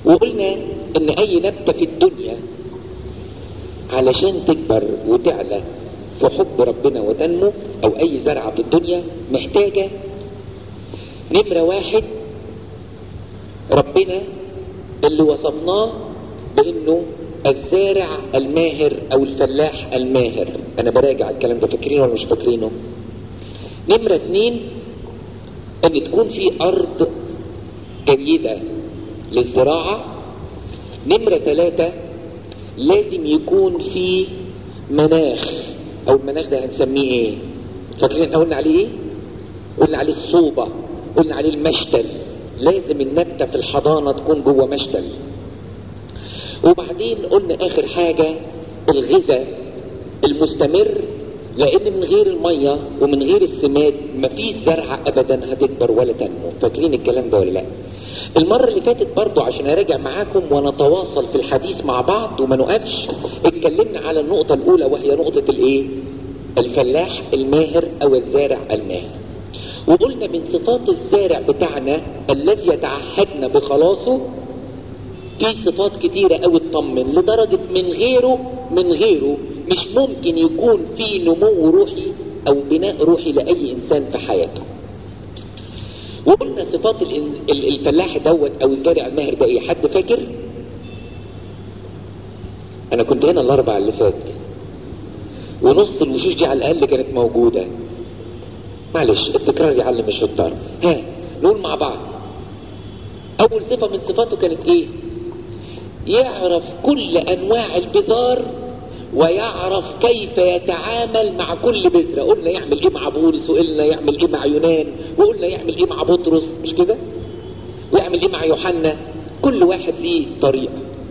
وقلنا ان اي نبتة في الدنيا علشان تكبر وتعلى في حب ربنا وتنمو او اي زرعة في الدنيا محتاجة نمرة واحد ربنا اللي وصفناه بانه الزارع الماهر او الفلاح الماهر انا براجع الكلام ده فاكرينه ولا مش فاكرينه نمرة اتنين ان تكون في ارض جيدة للزراعة نمرة ثلاثة لازم يكون في مناخ او المناخ ده هنسميه ايه فاكرين قلنا عليه ايه قلنا عليه الصوبة قلنا عليه المشتل لازم النبتة في الحضانة تكون جوه مشتل وبعدين قلنا اخر حاجة الغذاء المستمر لان من غير المية ومن غير السماد مفيش زرعة ابدا هتكبر ولا تنمو فاكرين الكلام ده ولا لا المرة اللي فاتت برضو عشان اراجع معاكم ونتواصل في الحديث مع بعض وما نقفش اتكلمنا على النقطة الاولى وهي نقطة الايه الفلاح الماهر او الزارع الماهر وقلنا من صفات الزارع بتاعنا الذي يتعهدنا بخلاصه في صفات كتيرة قوي تطمن لدرجة من غيره من غيره مش ممكن يكون في نمو روحي او بناء روحي لأي انسان في حياته وقلنا صفات الفلاح دوت او الزارع الماهر ده ايه حد فاكر انا كنت هنا الاربع اللي فات ونص الوشوش دي على الاقل كانت موجودة معلش التكرار يعلم الشطار ها نقول مع بعض اول صفة من صفاته كانت ايه يعرف كل انواع البذار ويعرف كيف يتعامل مع كل بذرة قلنا يعمل ايه مع بولس وقلنا يعمل ايه مع يونان وقلنا يعمل ايه مع بطرس مش كده ويعمل ايه مع يوحنا كل واحد ليه طريقة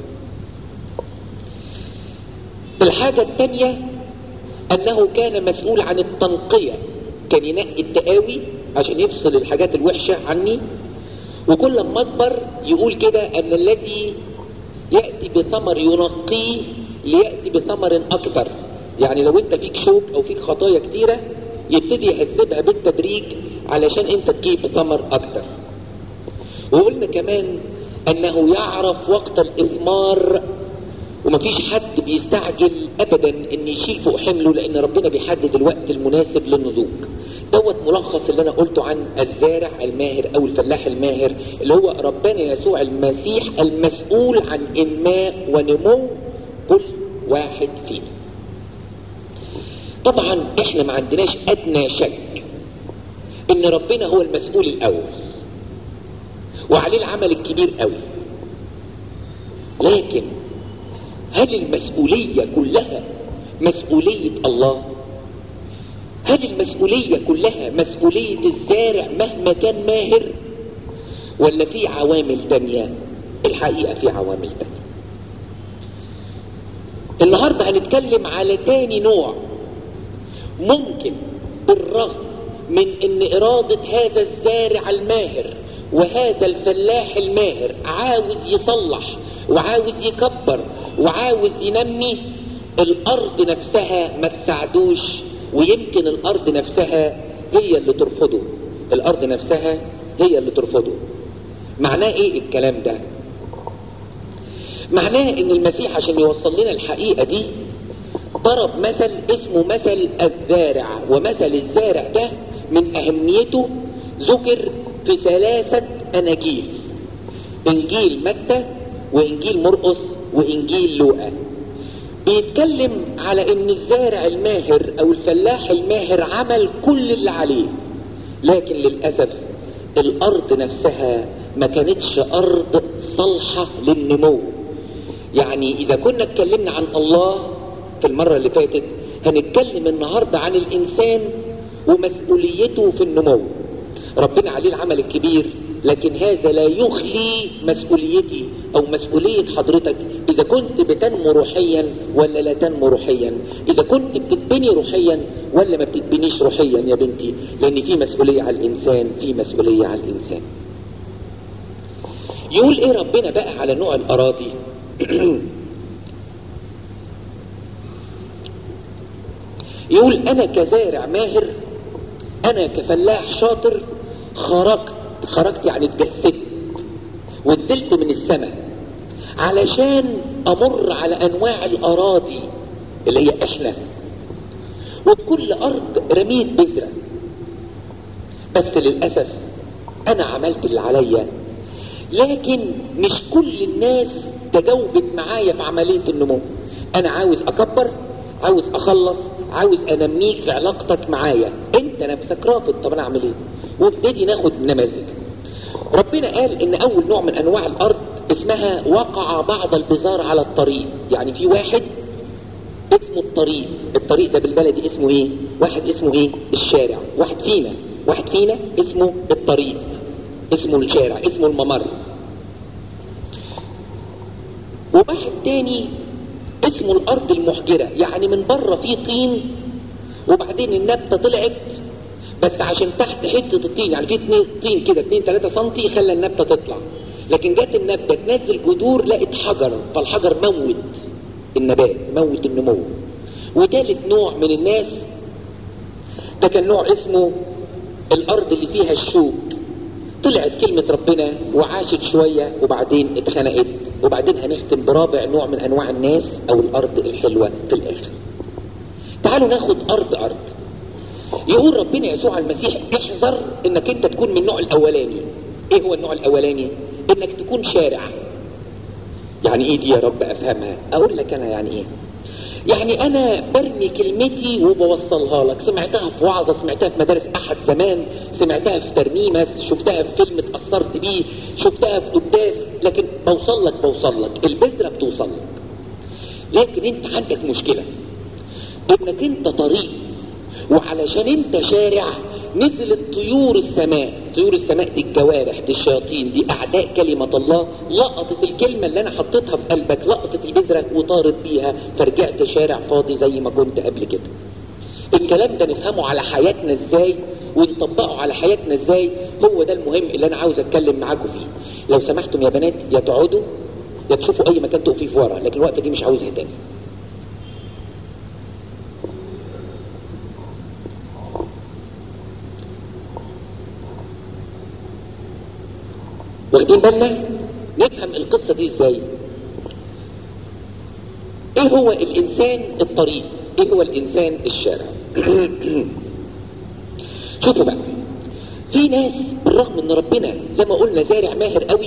الحاجة التانية انه كان مسؤول عن التنقية كان ينقي التقاوي عشان يفصل الحاجات الوحشة عني وكل ما اكبر يقول كده ان الذي يأتي بثمر ينقيه ليأتي بثمر أكثر يعني لو انت فيك شوك او فيك خطايا كتيرة يبتدي يهذبها بالتدريج علشان انت تجيب ثمر أكثر وقلنا كمان انه يعرف وقت الإثمار ومفيش حد بيستعجل ابدا ان يشيل فوق حمله لان ربنا بيحدد الوقت المناسب للنضوج دوت ملخص اللي انا قلته عن الزارع الماهر او الفلاح الماهر اللي هو ربنا يسوع المسيح المسؤول عن انماء ونمو كل واحد فينا طبعا احنا ما عندناش ادنى شك ان ربنا هو المسؤول الاول وعليه العمل الكبير قوي لكن هل المسؤولية كلها مسؤولية الله هل المسؤولية كلها مسؤولية الزارع مهما كان ماهر ولا في عوامل تانية الحقيقة في عوامل تانية النهاردة هنتكلم على تاني نوع ممكن بالرغم من ان ارادة هذا الزارع الماهر وهذا الفلاح الماهر عاوز يصلح وعاوز يكبر وعاوز ينمي الارض نفسها ما تساعدوش ويمكن الارض نفسها هي اللي ترفضه الارض نفسها هي اللي ترفضه معناه ايه الكلام ده معناه ان المسيح عشان يوصل لنا الحقيقة دي ضرب مثل اسمه مثل الزارع ومثل الزارع ده من اهميته ذكر في ثلاثة اناجيل انجيل متى وانجيل مرقس وانجيل لوقا بيتكلم على ان الزارع الماهر او الفلاح الماهر عمل كل اللي عليه لكن للأسف الارض نفسها ما كانتش ارض صالحة للنمو يعني اذا كنا اتكلمنا عن الله في المرة اللي فاتت هنتكلم النهاردة عن الانسان ومسؤوليته في النمو ربنا عليه العمل الكبير لكن هذا لا يخلي مسؤوليتي او مسؤولية حضرتك اذا كنت بتنمو روحيا ولا لا تنمو روحيا اذا كنت بتتبني روحيا ولا ما بتتبنيش روحيا يا بنتي لان في مسؤولية على الانسان في مسؤولية على الانسان يقول ايه ربنا بقى على نوع الاراضي يقول انا كزارع ماهر انا كفلاح شاطر خرجت خرجت يعني اتجسدت ونزلت من السماء علشان امر على انواع الاراضي اللي هي احنا وبكل ارض رميت بذرة بس للأسف انا عملت اللي عليا لكن مش كل الناس تجاوبت معايا في عملية النمو انا عاوز اكبر عاوز اخلص عاوز انميك في علاقتك معايا انت نفسك رافض طب انا اعمل ايه وابتدي ناخد نماذج ربنا قال ان اول نوع من انواع الارض اسمها وقع بعض البزار على الطريق يعني في واحد اسمه الطريق الطريق ده بالبلدي اسمه ايه واحد اسمه ايه الشارع واحد فينا واحد فينا اسمه الطريق اسمه الشارع اسمه الممر وواحد تاني اسمه الارض المحجرة يعني من بره فيه طين وبعدين النبتة طلعت بس عشان تحت حتة الطين يعني في اتنين طين كده 2 3 سم خلى النبتة تطلع لكن جت النبتة تنزل جذور لقت حجر فالحجر موت النبات موت النمو وتالت نوع من الناس ده كان نوع اسمه الارض اللي فيها الشوك طلعت كلمة ربنا وعاشت شوية وبعدين اتخنقت وبعدين هنختم برابع نوع من انواع الناس او الارض الحلوة في الاخر تعالوا ناخد ارض ارض يقول ربنا يسوع المسيح احذر انك انت تكون من النوع الاولاني ايه هو النوع الاولاني انك تكون شارع يعني ايه دي يا رب افهمها اقول لك انا يعني ايه يعني انا برمي كلمتي وبوصلها لك سمعتها في وعظة سمعتها في مدارس احد زمان سمعتها في ترنيمة شفتها في فيلم اتأثرت بيه شفتها في قداس لكن بوصل لك بوصل لك البذرة بتوصل لك لكن انت عندك مشكلة انك انت طريق وعلشان انت شارع نزلت طيور السماء طيور السماء دي الجوارح دي الشياطين دي اعداء كلمة الله لقطت الكلمة اللي انا حطيتها في قلبك لقطت البذرة وطارت بيها فرجعت شارع فاضي زي ما كنت قبل كده الكلام ده نفهمه على حياتنا ازاي ونطبقه على حياتنا ازاي هو ده المهم اللي انا عاوز اتكلم معاكم فيه لو سمحتم يا بنات يا تقعدوا يا تشوفوا اي مكان تقفوا فيه في ورا لكن الوقفه دي مش عاوزها تاني واخدين بالنا نفهم القصة دي ازاي ايه هو الانسان الطريق ايه هو الانسان الشارع شوفوا بقى في ناس بالرغم ان ربنا زي ما قلنا زارع ماهر قوي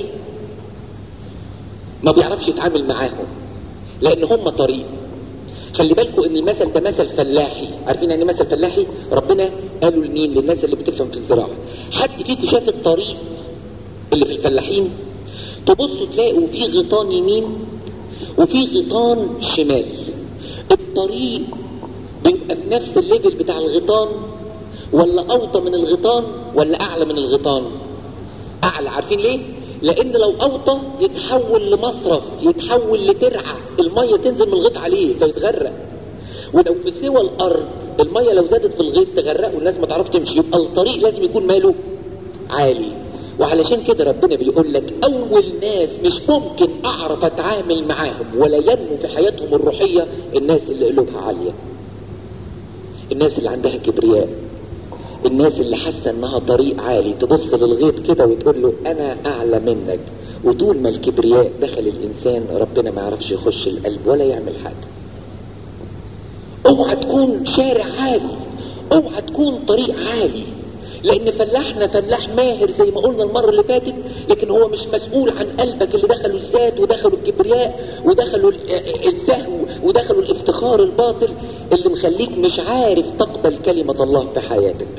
ما بيعرفش يتعامل معاهم لان هم طريق خلي بالكم ان المثل ده مثل فلاحي عارفين يعني مثل فلاحي ربنا قالوا لمين للناس اللي بتفهم في الزراعه حد فيكم شاف الطريق اللي في الفلاحين تبصوا تلاقوا في غيطان يمين وفي غيطان شمال الطريق بيبقى في نفس الليفل بتاع الغيطان ولا اوطى من الغيطان ولا اعلى من الغيطان اعلى عارفين ليه لان لو اوطى يتحول لمصرف يتحول لترعه الميه تنزل من الغيط عليه فيتغرق ولو في سوى الارض الميه لو زادت في الغيط تغرقه والناس ما تعرفش تمشي يبقى الطريق لازم يكون ماله عالي وعلشان كده ربنا بيقول لك اول ناس مش ممكن اعرف اتعامل معاهم ولا ينمو في حياتهم الروحيه الناس اللي قلوبها عاليه الناس اللي عندها كبرياء الناس اللي حاسه انها طريق عالي تبص للغيط كده وتقول له انا اعلى منك وطول ما الكبرياء دخل الانسان ربنا ما يعرفش يخش القلب ولا يعمل حاجه اوعى تكون شارع عالي اوعى تكون طريق عالي لان فلاحنا فلاح ماهر زي ما قلنا المرة اللي فاتت لكن هو مش مسؤول عن قلبك اللي دخلوا الذات ودخلوا الكبرياء ودخلوا الزهو ودخلوا الافتخار الباطل اللي مخليك مش عارف تقبل كلمة الله في حياتك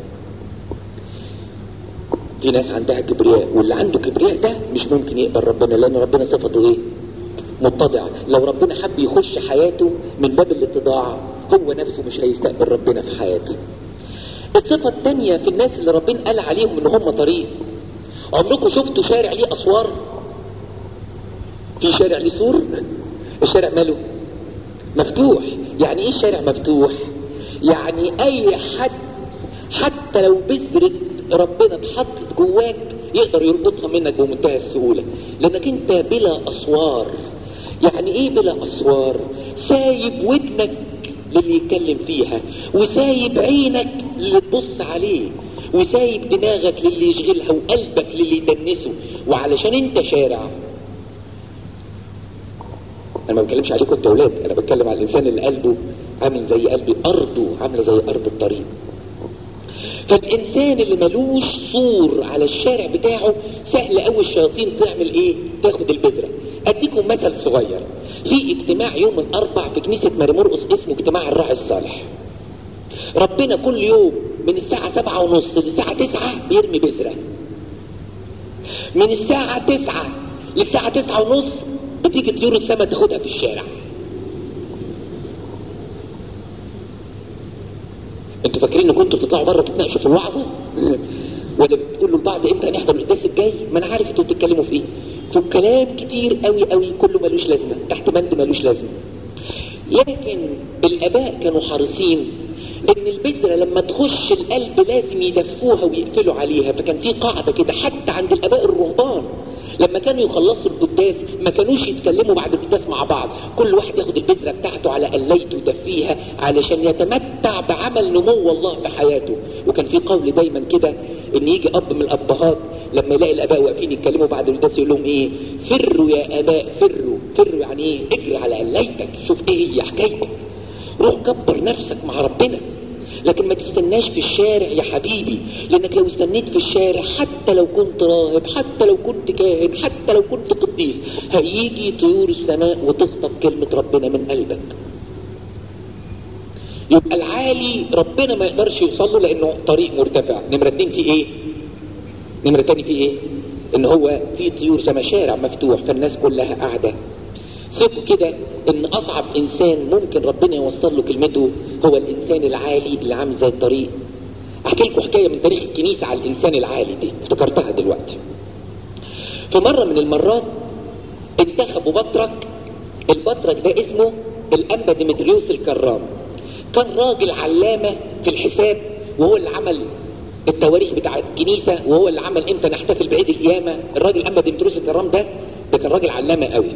في ناس عندها كبرياء واللي عنده كبرياء ده مش ممكن يقبل ربنا لان ربنا صفته ايه متضع لو ربنا حب يخش حياته من باب الاتضاع هو نفسه مش هيستقبل ربنا في حياته الصفة الثانية في الناس اللي ربنا قال عليهم ان هم طريق عمركم شفتوا شارع ليه اسوار في شارع ليه سور الشارع ماله مفتوح يعني ايه الشارع مفتوح يعني اي حد حتى لو بذرة ربنا اتحطت جواك يقدر يربطها منك بمنتهى السهولة لانك انت بلا اسوار يعني ايه بلا اسوار سايب ودنك للي يتكلم فيها وسايب عينك للي تبص عليه وسايب دماغك للي يشغلها وقلبك للي يدنسه وعلشان انت شارع انا ما بتكلمش عليكم انتوا اولاد انا بتكلم على الانسان اللي قلبه عامل زي قلبي ارضه عامله زي ارض الطريق فالانسان اللي ملوش سور على الشارع بتاعه سهل قوي الشياطين تعمل ايه تاخد البذره اديكم مثل صغير في اجتماع يوم الاربع في كنيسه ماري مرقس اسمه اجتماع الراعي الصالح ربنا كل يوم من الساعة سبعة ونص للساعة تسعة بيرمي بذرة من الساعة تسعة للساعة تسعة ونص بتيجي طيور السماء تاخدها في الشارع انتوا فاكرين ان كنتوا تطلعوا بره تتناقشوا في الوعظة ولا بتقولوا لبعض امتى هنحضر القداس الجاي ما انا عارف انتوا بتتكلموا في ايه في كلام كتير قوي قوي كله ملوش لازمه تحت بند ملوش لازمه لكن الاباء كانوا حريصين ان البذرة لما تخش القلب لازم يدفوها ويقفلوا عليها فكان في قاعدة كده حتى عند الاباء الرهبان لما كانوا يخلصوا القداس ما كانوش يتكلموا بعد القداس مع بعض كل واحد ياخد البذرة بتاعته على قليته يدفيها علشان يتمتع بعمل نمو الله في حياته وكان في قول دايما كده ان يجي اب من الابهات لما يلاقي الاباء واقفين يتكلموا بعد القداس يقول لهم ايه فروا يا اباء فروا فروا يعني ايه اجري على قليتك شوف ايه هي حكايتك روح كبر نفسك مع ربنا لكن ما تستناش في الشارع يا حبيبي لانك لو استنيت في الشارع حتى لو كنت راهب حتى لو كنت كاهن حتى لو كنت قديس هيجي طيور السماء وتخطف كلمة ربنا من قلبك يبقى العالي ربنا ما يقدرش يوصل له لانه طريق مرتفع نمرة اتنين في ايه نمرة تاني في ايه ان هو في طيور سما شارع مفتوح فالناس كلها قاعدة ثقوا كده ان اصعب انسان ممكن ربنا يوصل له كلمته هو الانسان العالي اللي عامل زي الطريق احكي لكم حكايه من تاريخ الكنيسه على الانسان العالي دي افتكرتها دلوقتي في مره من المرات انتخبوا بطرك البطرك ده اسمه الانبا ديمتريوس الكرام كان راجل علامه في الحساب وهو اللي عمل التواريخ بتاعت الكنيسه وهو اللي عمل امتى نحتفل بعيد القيامه الراجل انبا ديمتريوس الكرام ده ده كان راجل علامه قوي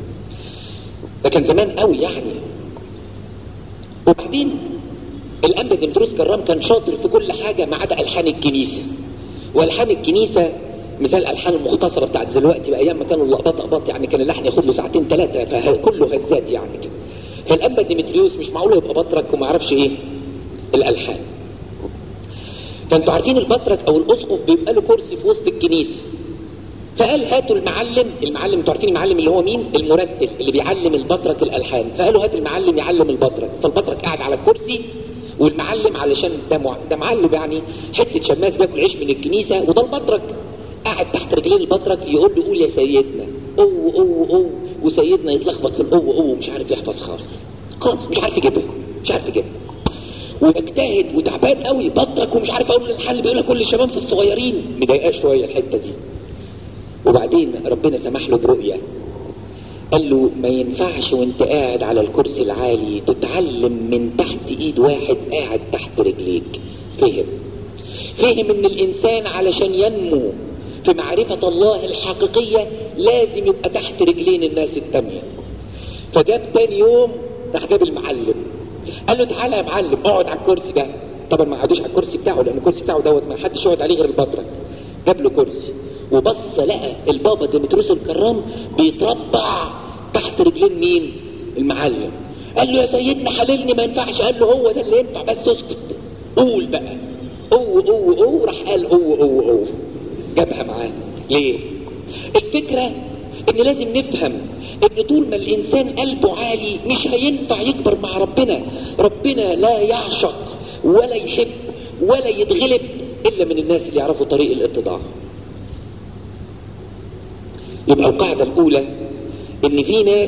ده كان زمان قوي يعني وبعدين الانبا ديمتروس كرام كان شاطر في كل حاجة ما عدا الحان الكنيسة والحان الكنيسة مثال الالحان المختصرة بتاعت دلوقتي بايام ما كانوا اللقبات اقباط يعني كان اللحن ياخد له ساعتين ثلاثة فكله هزات يعني كده فالانبا ديمتريوس مش معقول يبقى بطرك وما يعرفش ايه الالحان فانتوا عارفين البطرك او الاسقف بيبقى له كرسي في وسط الكنيسه فقال هاتوا المعلم المعلم انتوا عارفين المعلم اللي هو مين المرتب اللي بيعلم البطرك الالحان فقالوا هات المعلم يعلم البطرك فالبطرك قاعد على الكرسي والمعلم علشان ده مع... ده معلم يعني حته شماس بياكل عيش من الكنيسه وده البطرك قاعد تحت رجلين البطرك يقول له قول يا سيدنا او او او وسيدنا يتلخبط في الاو او ومش عارف يحفظ خالص خالص مش عارف يجيبها مش عارف يجيبها ويجتهد وتعبان قوي بطرك ومش عارف اقول للحل بيقولها كل الشباب في الصغيرين مضايقاه شويه الحته دي وبعدين ربنا سمح له برؤية قال له ما ينفعش وانت قاعد على الكرسي العالي تتعلم من تحت ايد واحد قاعد تحت رجليك فهم فهم ان الانسان علشان ينمو في معرفة الله الحقيقية لازم يبقى تحت رجلين الناس التانية فجاب تاني يوم راح جاب المعلم قال له تعالى يا معلم اقعد على الكرسي ده طبعا ما قعدوش على الكرسي بتاعه لان الكرسي بتاعه دوت ما حدش يقعد عليه غير البطرك جاب له كرسي وبص لقى البابا ديمتروس الكرام بيتربع تحت رجلين مين المعلم قال له يا سيدنا حللني ما ينفعش قال له هو ده اللي ينفع بس اسكت قول بقى او او او راح قال او او او جابها معاه ليه الفكرة ان لازم نفهم ان طول ما الانسان قلبه عالي مش هينفع يكبر مع ربنا ربنا لا يعشق ولا يحب ولا يتغلب الا من الناس اللي يعرفوا طريق الاتضاع يبقى القاعدة الأولى إن في ناس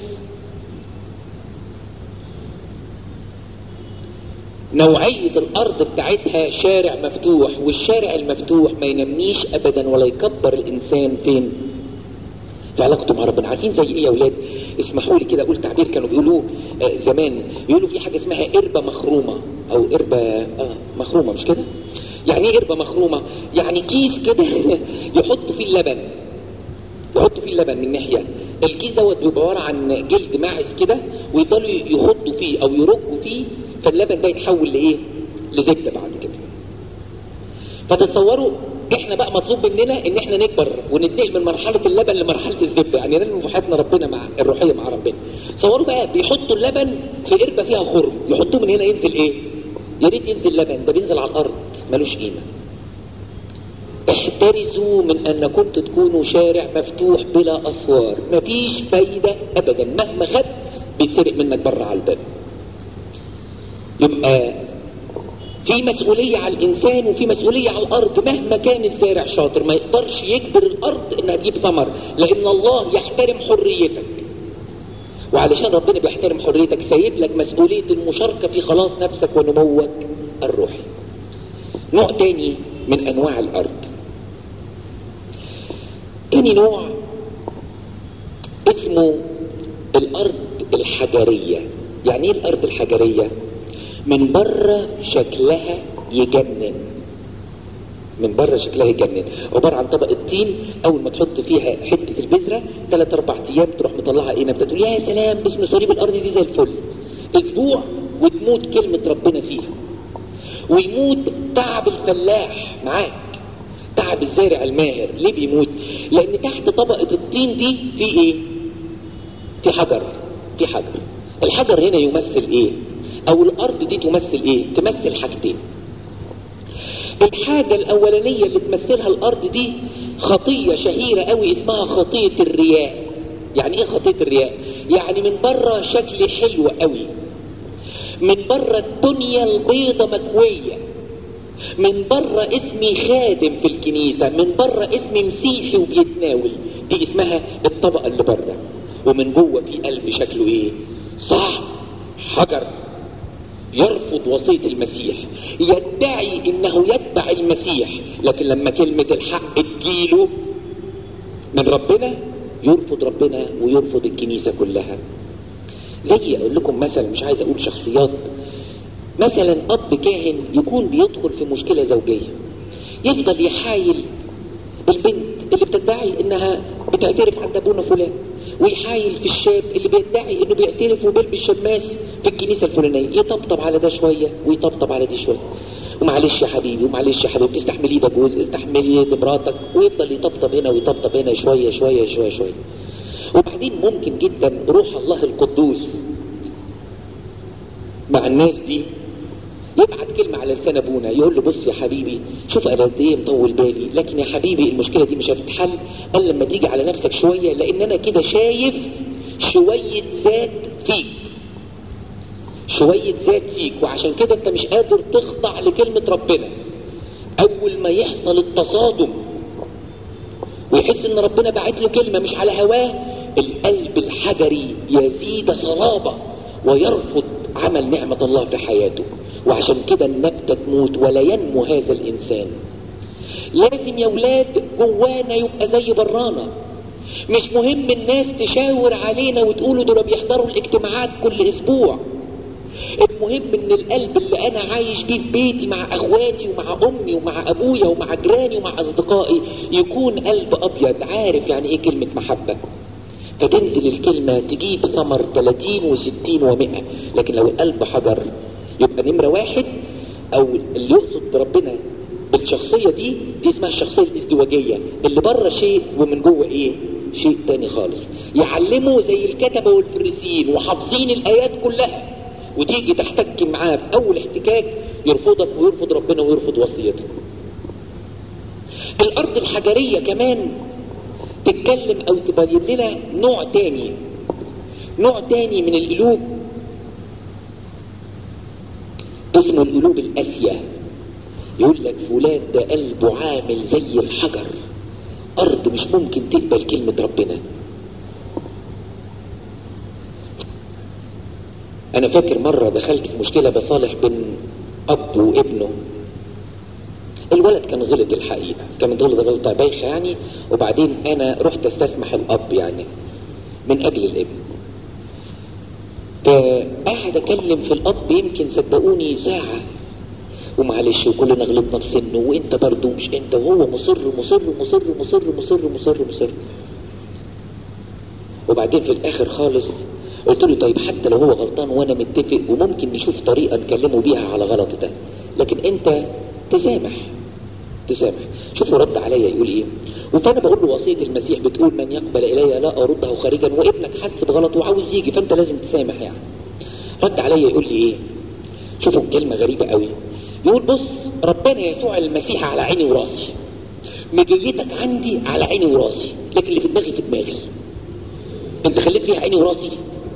نوعية الأرض بتاعتها شارع مفتوح والشارع المفتوح ما ينميش أبدا ولا يكبر الإنسان فين في علاقته مع ربنا عارفين زي إيه يا أولاد اسمحوا لي كده أقول تعبير كانوا بيقولوه آه زمان يقولوا في حاجة اسمها قربة مخرومة أو قربة آه مخرومة مش كده يعني ايه قربة مخرومة يعني كيس كده يحطوا فيه اللبن يحطوا فيه اللبن من ناحيه الكيس دوت بيبقى عباره عن جلد ماعز كده ويفضلوا يخضوا فيه او يرجوا فيه فاللبن ده يتحول لايه؟ لزبده بعد كده. فتتصوروا احنا بقى مطلوب مننا ان احنا نكبر وننتقل من مرحله اللبن لمرحله الزبده يعني ننمو في حياتنا ربنا مع الروحيه مع ربنا صوروا بقى بيحطوا اللبن في قربه فيها خرم يحطوه من هنا ينزل ايه يا ريت ينزل لبن ده بينزل على الارض ملوش قيمه احترسوا من انكم تكونوا شارع مفتوح بلا اسوار مفيش فايده ابدا مهما خدت بيتسرق منك بره على الباب يبقى في مسؤولية على الإنسان وفي مسؤولية على الأرض مهما كان الزارع شاطر ما يقدرش يجبر الأرض إنها تجيب ثمر لأن الله يحترم حريتك وعلشان ربنا بيحترم حريتك سايب لك مسؤولية المشاركة في خلاص نفسك ونموك الروحي نوع تاني من أنواع الأرض تاني نوع اسمه الأرض الحجرية يعني ايه الأرض الحجرية؟ من بره شكلها يجنن من بره شكلها يجنن عباره عن طبقه طين اول ما تحط فيها حته البذره ثلاث اربع ايام تروح مطلعها ايه نبته تقول يا سلام باسم صليب الارض دي زي الفل اسبوع وتموت كلمه ربنا فيها ويموت تعب الفلاح معاك تعب الزارع الماهر ليه بيموت لان تحت طبقه الطين دي في ايه في حجر في حجر الحجر هنا يمثل ايه او الارض دي تمثل ايه تمثل حاجتين الحاجة الاولانية اللي تمثلها الارض دي خطية شهيرة قوي اسمها خطية الرياء يعني ايه خطية الرياء يعني من بره شكل حلو قوي من بره الدنيا البيضة مكوية من بره اسمي خادم في الكنيسة من بره اسمي مسيحي وبيتناول دي اسمها الطبقة اللي بره ومن جوه في قلب شكله ايه صعب حجر يرفض وصية المسيح يدعي انه يتبع المسيح لكن لما كلمة الحق تجيله من ربنا يرفض ربنا ويرفض الكنيسة كلها زي اقول لكم مثلا مش عايز اقول شخصيات مثلا اب كاهن يكون بيدخل في مشكلة زوجية يفضل يحايل البنت اللي بتدعي انها بتعترف عند ابونا فلان ويحايل في الشاب اللي بيدعي انه بيعترف وبيلبس شماس في الكنيسه الفلانيه يطبطب على ده شويه ويطبطب على دي شويه ومعلش يا حبيبي ومعلش يا حبيبي استحملي ده جوز استحملي ده مراتك ويفضل يطبطب هنا ويطبطب هنا شويه شويه شويه شويه وبعدين ممكن جدا روح الله القدوس مع الناس دي يبعت كلمة على لسان ابونا يقول له بص يا حبيبي شوف انا قد ايه مطول بالي لكن يا حبيبي المشكلة دي مش هتتحل الا لما تيجي على نفسك شوية لان انا كده شايف شوية ذات فيك شوية ذات فيك وعشان كده انت مش قادر تخضع لكلمة ربنا اول ما يحصل التصادم ويحس ان ربنا بعت له كلمة مش على هواه القلب الحجري يزيد صلابة ويرفض عمل نعمة الله في حياته وعشان كده النبتة تموت ولا ينمو هذا الإنسان لازم يا ولاد جوانا يبقى زي برانا مش مهم الناس تشاور علينا وتقولوا دول بيحضروا الاجتماعات كل اسبوع المهم ان القلب اللي انا عايش بيه في بيتي مع اخواتي ومع امي ومع ابويا ومع جيراني ومع اصدقائي يكون قلب ابيض عارف يعني ايه كلمة محبة فتنزل الكلمة تجيب ثمر 30 و60 و100 لكن لو القلب حجر يبقى نمرة واحد او اللي يقصد ربنا بالشخصية دي دي اسمها الشخصية الازدواجية اللي بره شيء ومن جوه ايه شيء تاني خالص يعلموا زي الكتبة والفريسيين وحافظين الايات كلها وتيجي تحتك معاه في اول احتكاك يرفضك ويرفض ربنا ويرفض وصيته الارض الحجرية كمان تتكلم او تبين لنا نوع تاني نوع تاني من القلوب اسمه القلوب القاسية يقول لك فلان ده قلبه عامل زي الحجر أرض مش ممكن تقبل كلمة ربنا أنا فاكر مرة دخلت في مشكلة بصالح بين أب وابنه الولد كان غلط الحقيقة كان غلط غلطة بايخة يعني وبعدين أنا رحت استسمح الأب يعني من أجل الابن فقاعد اكلم في الاب يمكن صدقوني ساعة ومعلش وكلنا غلطنا في سنه وانت برضه مش انت وهو مصر مصر مصر مصر مصر مصر مصر وبعدين في الاخر خالص قلت له طيب حتى لو هو غلطان وانا متفق وممكن نشوف طريقة نكلمه بيها على غلط ده لكن انت تسامح تسامح شوفوا رد عليا يقول ايه وفانا بقول له وصيه المسيح بتقول من يقبل الي لا ارده خارجا وابنك حس بغلط وعاوز يجي فانت لازم تسامح يعني رد عليا يقول لي ايه شوفوا كلمه غريبه قوي يقول بص ربنا يسوع المسيح على عيني وراسي مجيتك عندي على عيني وراسي لكن اللي في دماغي في دماغي انت خليت فيها عيني وراسي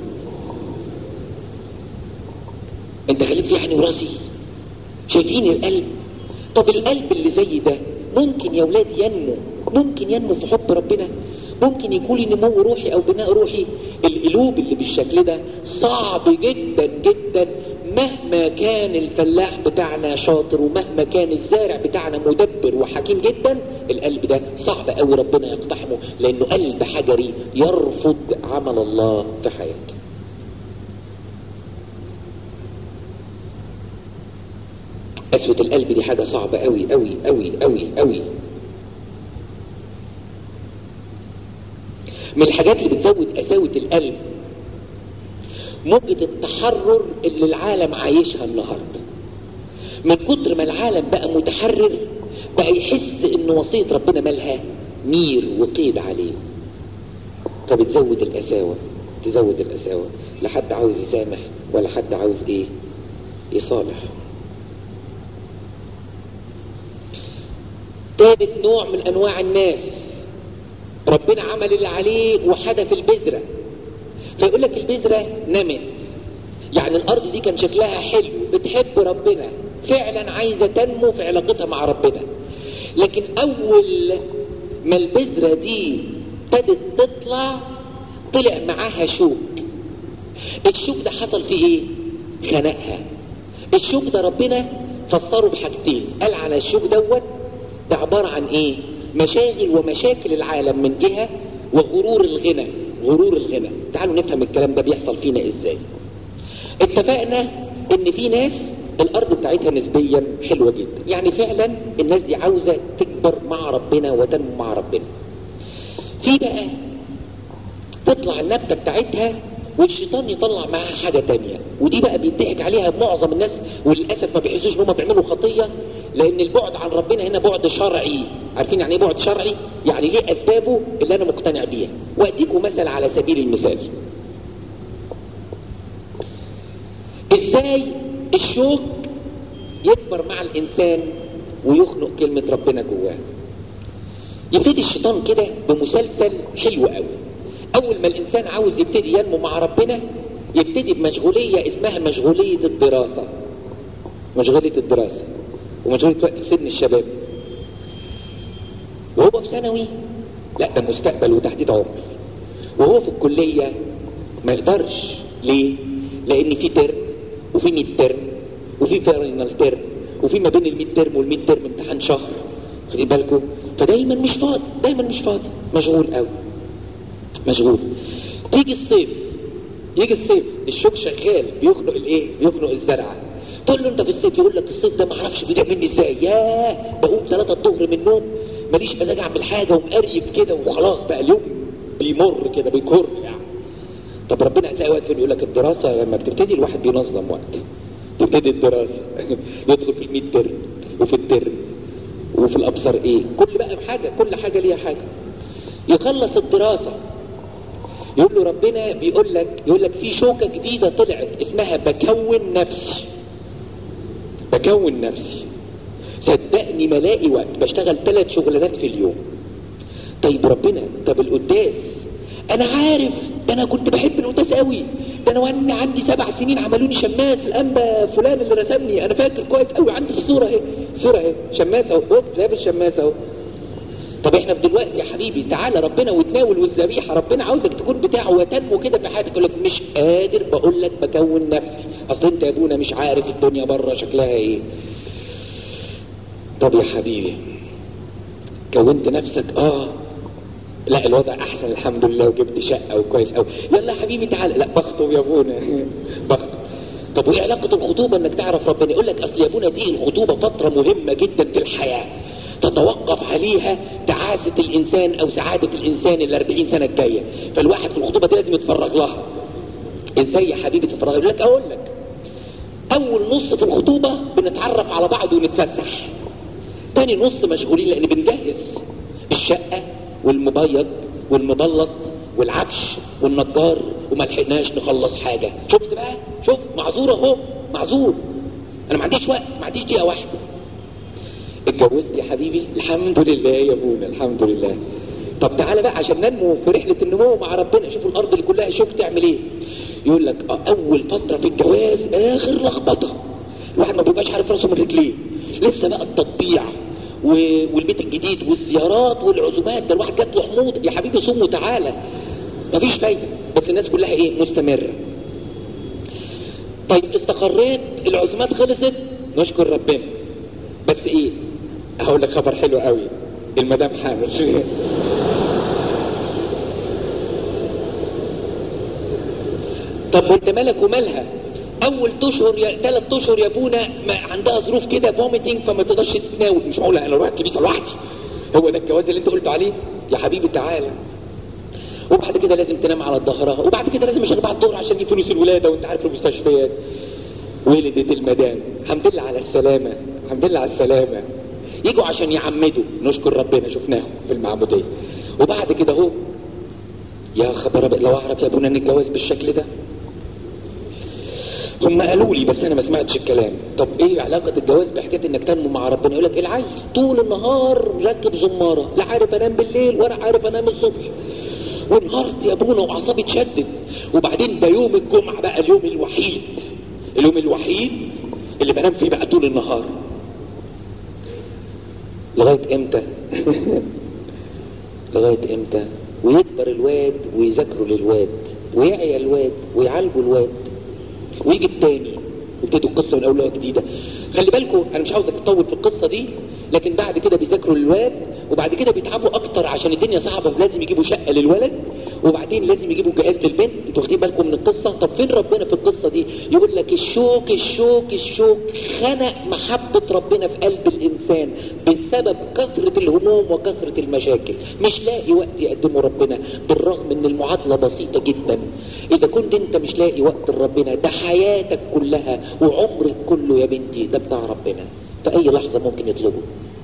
انت خليت فيها عيني وراسي شايفين القلب طب القلب اللي زي ده ممكن يا ولاد ينمو ممكن ينمو في حب ربنا ممكن يكون لي نمو روحي او بناء روحي القلوب اللي بالشكل ده صعب جدا جدا مهما كان الفلاح بتاعنا شاطر ومهما كان الزارع بتاعنا مدبر وحكيم جدا القلب ده صعب قوي ربنا يقتحمه لانه قلب حجري يرفض عمل الله في حياته قسوة القلب دي حاجة صعبة قوي قوي قوي قوي قوي من الحاجات اللي بتزود قساوة القلب موجة التحرر اللي العالم عايشها النهاردة من كتر ما العالم بقى متحرر بقى يحس ان وصية ربنا مالها نير وقيد عليه فبتزود القساوة تزود القساوة لا حد عاوز يسامح ولا حد عاوز ايه يصالح ثالث نوع من انواع الناس ربنا عمل اللي عليه وحدث البذرة فيقول لك البذرة نمت يعني الارض دي كان شكلها حلو بتحب ربنا فعلا عايزة تنمو في علاقتها مع ربنا لكن اول ما البذرة دي ابتدت تطلع طلع معاها شوك الشوك ده حصل فيه ايه خنقها الشوك ده ربنا فسره بحاجتين قال على الشوك دوت ده عبارة عن ايه مشاغل ومشاكل العالم من جهة وغرور الغنى غرور الغنى تعالوا نفهم الكلام ده بيحصل فينا ازاي اتفقنا ان في ناس الارض بتاعتها نسبيا حلوة جدا يعني فعلا الناس دي عاوزة تكبر مع ربنا وتنمو مع ربنا في بقى تطلع النبتة بتاعتها والشيطان يطلع معاها حاجة تانية ودي بقى بيضحك عليها معظم الناس وللأسف ما بيحسوش ان هم بيعملوا خطية لأن البعد عن ربنا هنا بعد شرعي عارفين يعني ايه بعد شرعي؟ يعني ليه أسبابه اللي أنا مقتنع بيها وأديكم مثل على سبيل المثال ازاي الشوك يكبر مع الإنسان ويخنق كلمة ربنا جواه يبتدي الشيطان كده بمسلسل حلو قوي اول ما الانسان عاوز يبتدي ينمو مع ربنا يبتدي بمشغولية اسمها مشغولية الدراسة مشغولية الدراسة ومشغولية وقت سن الشباب وهو في ثانوي لا ده مستقبل وتحديد عمر وهو في الكلية ما يقدرش ليه لان في ترم وفي ميد ترم وفي فاينل ترم وفي ما بين الميد ترم والميد ترم امتحان شهر خدي بالكم فدايما مش فاضي دايما مش فاضي مشغول قوي مشغول تيجي الصيف يجي الصيف الشوك شغال بيخنق الايه بيخنق الزرعه تقول له انت في الصيف يقول لك الصيف ده ما اعرفش بيضيع مني ازاي ياه بقوم ثلاثة الظهر من النوم ماليش مزاج اعمل حاجه ومقريف كده وخلاص بقى اليوم بيمر كده بيكر يعني طب ربنا هتلاقي وقت فين يقول لك الدراسه لما بتبتدي الواحد بينظم وقت تبتدي الدراسه يدخل في الميد ترم وفي الترم وفي الابصار ايه كل بقى بحاجه كل حاجه ليها حاجه يخلص الدراسه يقول له ربنا بيقول لك يقول لك في شوكه جديده طلعت اسمها بكون نفسي بكون نفسي صدقني ملاقي وقت بشتغل ثلاث شغلانات في اليوم طيب ربنا طب القداس انا عارف ده انا كنت بحب القداس قوي ده انا وانا عندي سبع سنين عملوني شماس الانبا فلان اللي رسمني انا فاكر كويس قوي عندي في الصوره اهي الصوره اهي شماس اهو بص لابس شماس اهو طب احنا في دلوقتي يا حبيبي تعالى ربنا وتناول والذبيحه ربنا عاوزك تكون بتاعه وتنمو كده في حياتك يقول لك مش قادر بقول لك بكون نفسي اصل انت يا ابونا مش عارف الدنيا بره شكلها ايه طب يا حبيبي كونت نفسك اه لا الوضع احسن الحمد لله وجبت شقه وكويس قوي يلا يا حبيبي تعالى لا بخطب يا ابونا بخطب طب وايه علاقه الخطوبه انك تعرف ربنا يقول لك اصل يا ابونا دي الخطوبه فتره مهمه جدا في الحياه تتوقف عليها تعاسة الإنسان أو سعادة الإنسان ال 40 سنة الجاية فالواحد في الخطوبة دي لازم يتفرغ لها إزاي يا حبيبي تتفرغ يقول لك أقول لك أول نص في الخطوبة بنتعرف على بعض ونتفسح تاني نص مشغولين لان بنجهز الشقة والمبيض والمبلط والعفش والنجار وما لحقناش نخلص حاجة شفت بقى شفت معذور اهو معذور انا ما عنديش وقت ما عنديش دقيقة واحدة اتجوزت يا حبيبي الحمد لله يا ابونا الحمد لله طب تعالى بقى عشان ننمو في رحلة النمو مع ربنا شوفوا الارض اللي كلها شوك تعمل ايه يقول لك اه اول فترة في الجواز اخر لخبطة الواحد ما بيبقاش عارف راسه من رجليه لسه بقى التطبيع و- والبيت الجديد والزيارات والعزومات ده الواحد جات له حموض يا حبيبي صوم وتعالى مفيش فايدة بس الناس كلها ايه مستمرة طيب استقريت العزومات خلصت نشكر ربنا بس ايه هقول لك خبر حلو قوي المدام حامل طب وانت مالك ومالها اول اشهر يا ثلاث اشهر يا ابونا ما عندها ظروف كده فوميتنج فما تقدرش تتناول مش معقوله انا رحت كنيسه لوحدي هو ده الجواز اللي انت قلت عليه يا حبيبي تعالى وبعد كده لازم تنام على ظهرها وبعد كده لازم يشغل بعد الظهر عشان فلوس الولاده وانت عارف المستشفيات ولدت المدام الحمد لله على السلامه الحمد لله على السلامه يجوا عشان يعمدوا نشكر ربنا شفناهم في المعموديه وبعد كده اهو يا خبر أبيض، لو اعرف يا ابونا ان الجواز بالشكل ده هم قالوا لي بس انا ما سمعتش الكلام طب ايه علاقه الجواز بحكايه انك تنمو مع ربنا يقول لك العيل طول النهار راكب زماره لا عارف انام بالليل ولا عارف انام الصبح وانهارت يا ابونا واعصابي اتشدت وبعدين ده يوم الجمعه بقى اليوم الوحيد اليوم الوحيد اللي بنام فيه بقى طول النهار لغايه امتى لغايه امتى ويكبر الواد ويذاكروا للواد ويعيا الواد ويعالجوا الواد ويجي التاني ويبتدوا القصه من اولها جديده خلي بالكم انا مش عاوزك تطول في القصه دي لكن بعد كده بيذاكروا للواد وبعد كده بيتعبوا اكتر عشان الدنيا صعبه لازم يجيبوا شقه للولد وبعدين لازم يجيبوا جهاز للبنت انتوا واخدين بالكم من القصه طب فين ربنا في القصه دي يقول لك الشوك الشوك الشوك خنق محبه ربنا في قلب الانسان بسبب كثره الهموم وكثره المشاكل مش لاقي وقت يقدمه ربنا بالرغم ان المعادله بسيطه جدا اذا كنت انت مش لاقي وقت لربنا ده حياتك كلها وعمرك كله يا بنتي ده بتاع ربنا في اي لحظه ممكن يطلبه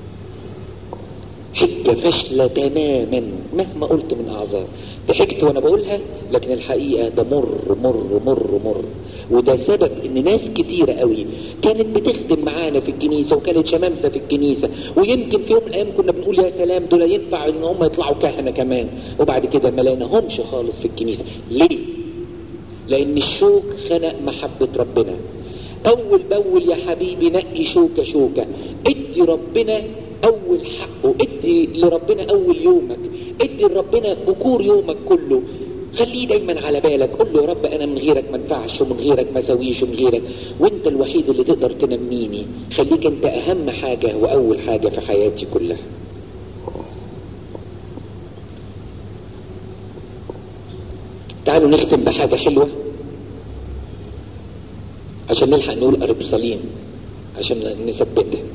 حجة فاشلة تماما مهما قلت من أعذار ضحكت وأنا بقولها لكن الحقيقة ده مر مر مر مر وده سبب إن ناس كتيرة قوي كانت بتخدم معانا في الكنيسة وكانت شمامسة في الكنيسة ويمكن في يوم من الأيام كنا بنقول يا سلام دول ينفع إن هم يطلعوا كهنة كمان وبعد كده ما لقيناهمش خالص في الكنيسة ليه؟ لأن الشوك خنق محبة ربنا أول بأول يا حبيبي نقي شوكة شوكة ادي ربنا أول حقه ادي لربنا أول يومك ادي لربنا بكور يومك كله خليه دايما على بالك قول له يا رب انا من غيرك ما انفعش ومن غيرك ما اسويش ومن غيرك وانت الوحيد اللي تقدر تنميني خليك انت اهم حاجه واول حاجه في حياتي كلها تعالوا نختم بحاجه حلوه عشان نلحق نقول اربصالين عشان نثبتها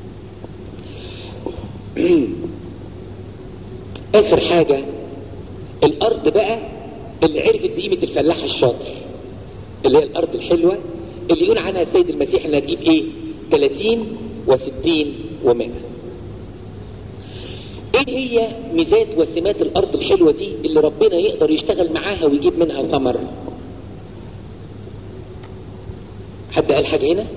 اخر حاجة الارض بقى اللي عرفت بقيمة الفلاح الشاطر اللي هي الارض الحلوة اللي يقول عنها السيد المسيح انها تجيب ايه 30 و60 و100 ايه هي ميزات وسمات الارض الحلوة دي اللي ربنا يقدر يشتغل معاها ويجيب منها ثمر حد قال حاجة هنا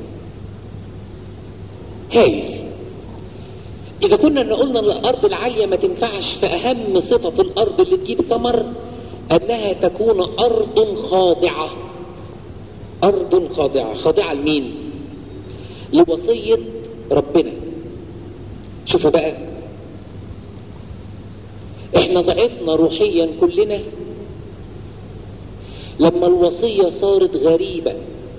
هايل إذا كنا إن قلنا إن الأرض العالية ما تنفعش فأهم صفة في الأرض اللي تجيب ثمر أنها تكون أرض خاضعة أرض خاضعة خاضعة لمين؟ لوصية ربنا شوفوا بقى احنا ضعفنا روحيا كلنا لما الوصية صارت غريبة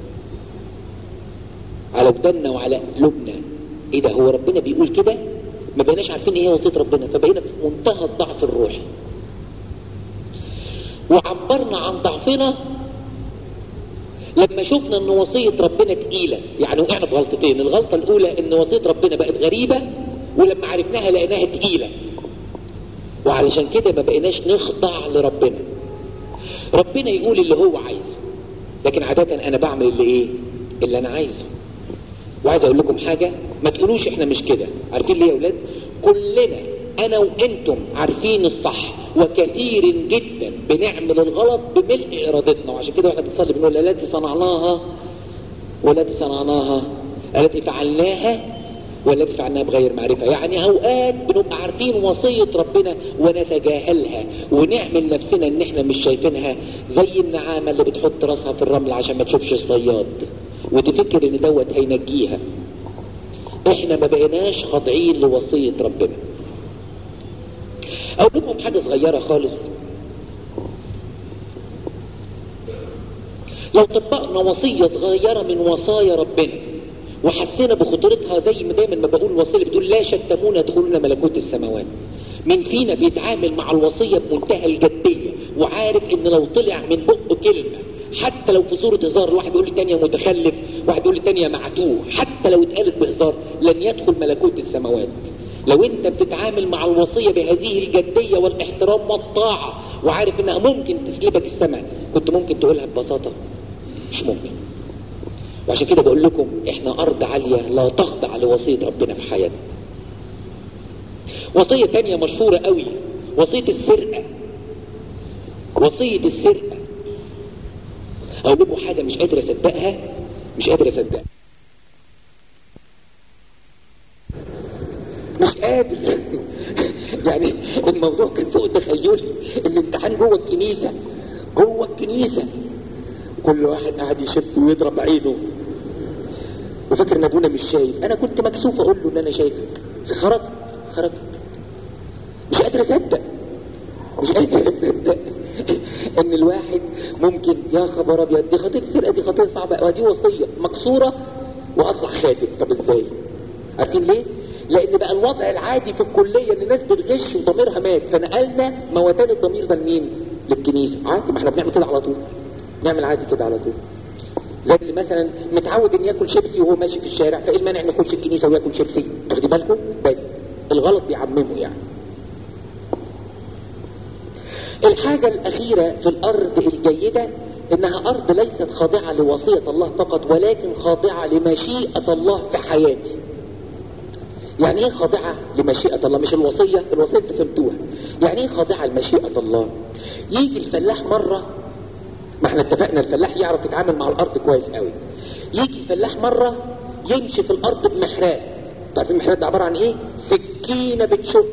على ودنا وعلى قلوبنا ايه ده هو ربنا بيقول كده ما بقيناش عارفين ايه هي وصيه ربنا فبقينا في منتهى الضعف الروحي وعبرنا عن ضعفنا لما شفنا ان وصية ربنا تقيلة يعني وقعنا في غلطتين الغلطة الاولى ان وصية ربنا بقت غريبة ولما عرفناها لقيناها تقيلة وعلشان كده ما بقيناش نخضع لربنا ربنا يقول اللي هو عايزه لكن عادة انا بعمل اللي ايه اللي انا عايزه وعايز اقول لكم حاجة ما تقولوش احنا مش كده عارفين ليه يا اولاد كلنا انا وانتم عارفين الصح وكثير جدا بنعمل الغلط بملء ارادتنا وعشان كده واحنا بنصلي بنقول التي صنعناها والتي صنعناها التي فعلناها والتي فعلناها بغير معرفة يعني اوقات بنبقى عارفين وصية ربنا ونتجاهلها ونعمل نفسنا ان احنا مش شايفينها زي النعامة اللي بتحط راسها في الرمل عشان ما تشوفش الصياد وتفكر ان دوت هينجيها احنا ما بقيناش خاضعين لوصية ربنا اقول لكم حاجة صغيرة خالص لو طبقنا وصية صغيرة من وصايا ربنا وحسينا بخطورتها زي ما دايما ما بقول الوصية اللي بتقول لا شتمون يدخلون ملكوت السماوات من فينا بيتعامل مع الوصية بمنتهى الجدية وعارف ان لو طلع من بقه كلمة حتى لو في صورة هزار واحد يقول للتانية متخلف واحد يقول للتانية معتوه حتى لو اتقالت بهزار لن يدخل ملكوت السماوات لو انت بتتعامل مع الوصية بهذه الجدية والاحترام والطاعة وعارف انها ممكن تسلبك السماء كنت ممكن تقولها ببساطة مش ممكن وعشان كده بقول لكم احنا ارض عالية لا تخضع لوصية ربنا في حياتنا وصية تانية مشهورة قوي وصية السرقة وصية السرقة اقول لكم حاجة مش قادر اصدقها مش قادر اصدقها مش قادر يعني الموضوع كان فوق تخيلي الامتحان جوه الكنيسة جوه الكنيسة كل واحد قاعد يشب ويضرب عينه وفاكر ان ابونا مش شايف انا كنت مكسوف اقول له ان انا شايفك خرجت خرجت مش قادر اصدق مش قادر اصدق ان الواحد ممكن يا خبر ابيض دي خطيئه السرقه دي خطيئه صعبه ودي وصيه مكسوره واطلع خاتم طب ازاي؟ عارفين ليه؟ لان بقى الوضع العادي في الكليه ان الناس بتغش وضميرها مات فنقلنا موتان الضمير ده لمين؟ للكنيسه عادي ما احنا بنعمل كده على طول نعمل عادي كده على طول زي اللي مثلا متعود ان ياكل شيبسي وهو ماشي في الشارع فايه المانع انه يخش الكنيسه وياكل شيبسي تاخدي بالكم بس الغلط بيعممه يعني الحاجة الأخيرة في الأرض الجيدة إنها أرض ليست خاضعة لوصية الله فقط ولكن خاضعة لمشيئة الله في حياتي يعني ايه خاضعة لمشيئة الله مش الوصية الوصية انتوا فهمتوها يعني ايه خاضعة لمشيئة الله يجي الفلاح مرة ما احنا اتفقنا الفلاح يعرف يتعامل مع الارض كويس قوي يجي الفلاح مرة يمشي في الارض بمحرات تعرفين المحرات ده عبارة عن ايه سكينة بتشق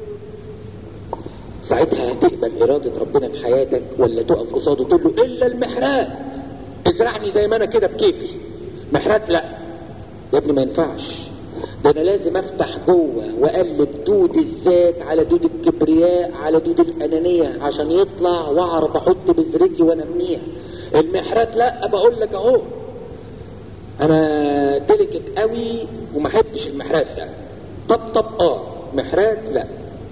ساعتها هتقبل إرادة ربنا في حياتك ولا تقف قصاده تقول له إلا المحرات ازرعني زي ما أنا كده بكيفي محرات لا يا ابني ما ينفعش ده أنا لازم أفتح جوه وأقلب دود الذات على دود الكبرياء على دود الأنانية عشان يطلع وأعرف أحط بذرتي وأنميها المحرات لا بقول لك أهو أنا ديليكت قوي وما أحبش المحرات ده طب طب آه محرات لا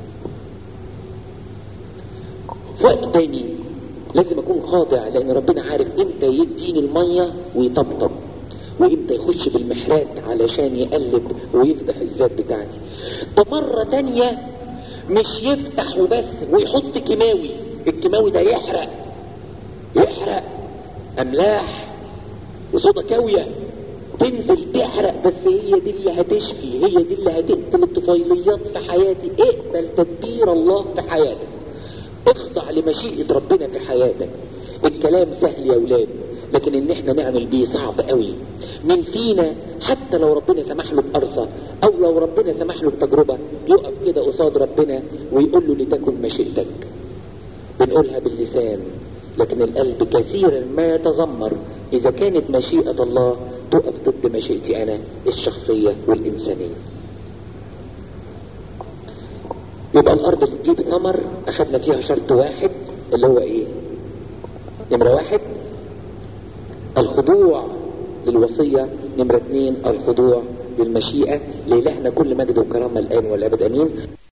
في وقت تاني لازم اكون خاضع لان ربنا عارف امتى يديني المية ويطبطب وامتى يخش بالمحرات علشان يقلب ويفتح الذات بتاعتي ده مرة تانية مش يفتح وبس ويحط كيماوي الكيماوي ده يحرق يحرق املاح وصودا كاوية تنزل تحرق بس هي دي اللي هتشفي هي دي اللي هتقتل الطفيليات في حياتي اقبل تدبير الله في حياتك اخضع لمشيئة ربنا في حياتك الكلام سهل يا ولاد لكن ان احنا نعمل بيه صعب قوي من فينا حتى لو ربنا سمح له بأرصة او لو ربنا سمح له بتجربة يقف كده قصاد ربنا ويقول له لتكن مشيئتك بنقولها باللسان لكن القلب كثيرا ما يتذمر اذا كانت مشيئة الله تقف ضد مشيئتي انا الشخصية والانسانية يبقى الارض اللي تجيب ثمر اخدنا فيها شرط واحد اللي هو ايه نمرة واحد الخضوع للوصية نمرة اثنين الخضوع للمشيئة لإلهنا كل مجد وكرامة الآن والأبد أمين